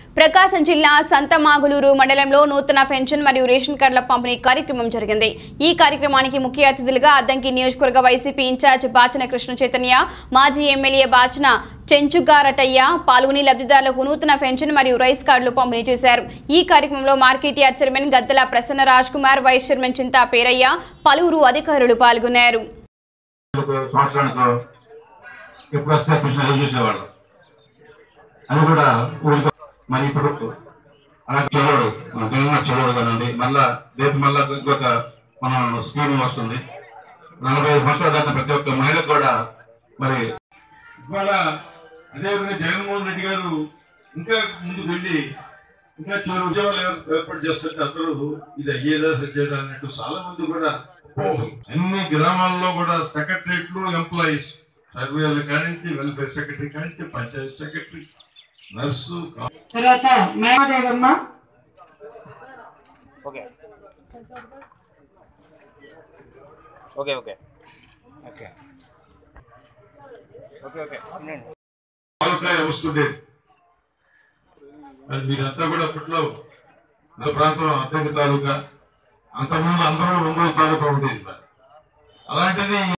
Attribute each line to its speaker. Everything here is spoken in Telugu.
Speaker 1: ప్రకాశం జిల్లా సంతమాగులూరు మండలంలో నూతన పెన్షన్ మరియు రేషన్ కార్డుల పంపిణీ కార్యక్రమం జరిగింది ఈ కార్యక్రమానికి ముఖ్య అతిథులుగా అద్దంకి నియోజకవర్గ వైసీపీ ఇన్ఛార్జ్ బాచన కృష్ణ చైతన్య మాజీ ఎమ్మెల్యే బాచన చెంచుగారటయ్య పాల్గొని లబ్ధిదారులకు నూతన పెన్షన్ మరియు రైస్ కార్డులు పంపిణీ చేశారు ఈ కార్యక్రమంలో market yard chairman Gaddala Prasanna Raj Kumar vice chairman Chinta Peraiah పలువురు అధికారులు పాల్గొన్నారు
Speaker 2: సంవత్సరానికి ఎప్పుడు వస్తే పెన్షన్ ఎదురు చూసేవాళ్ళు అది కూడా ఊరికి మరి ఇప్పుడు అలా చదవడు జగన్ చదవడు కదండి మళ్ళా రేపు మళ్ళా ఇంకొక మన స్కీమ్ వస్తుంది నలభై ఐదు సంవత్సరాల దాకా ప్రతి ఒక్క మహిళకు కూడా మరి
Speaker 3: ఇవాళ అదేవిధంగా జగన్మోహన్ రెడ్డి గారు ఇంకా ముందుకు వెళ్ళి ఇంకా చివరి ఉద్యోగాలు ఏర్- ఏర్పాటు చేస్తుంటే అందరూ ఇది అయ్యేదా సచ్చేదా అన్నట్టు చాలా మంది కూడా అన్ని గ్రామాల్లో కూడా సెక్రటరియట్లు ఎంప్లాయీస్ సర్వేలు కానించి వెల్ఫేర్ సెక్రటరీ కానించి పంచాయతీ సెక్రటరీ నర్సు
Speaker 4: తర్వాత Meghadevamma
Speaker 5: okay okay okay okay okay okay ఉండండి
Speaker 3: ఆవకాయ వస్తుండేది మరి మీరంతా కూడా అప్పట్లో నా ప్రాంతం అద్దెకి తాలూకా అంతకుముందు అందరూ ఒంగోలు తాలూకా ఉండేది మరి. అలాంటిది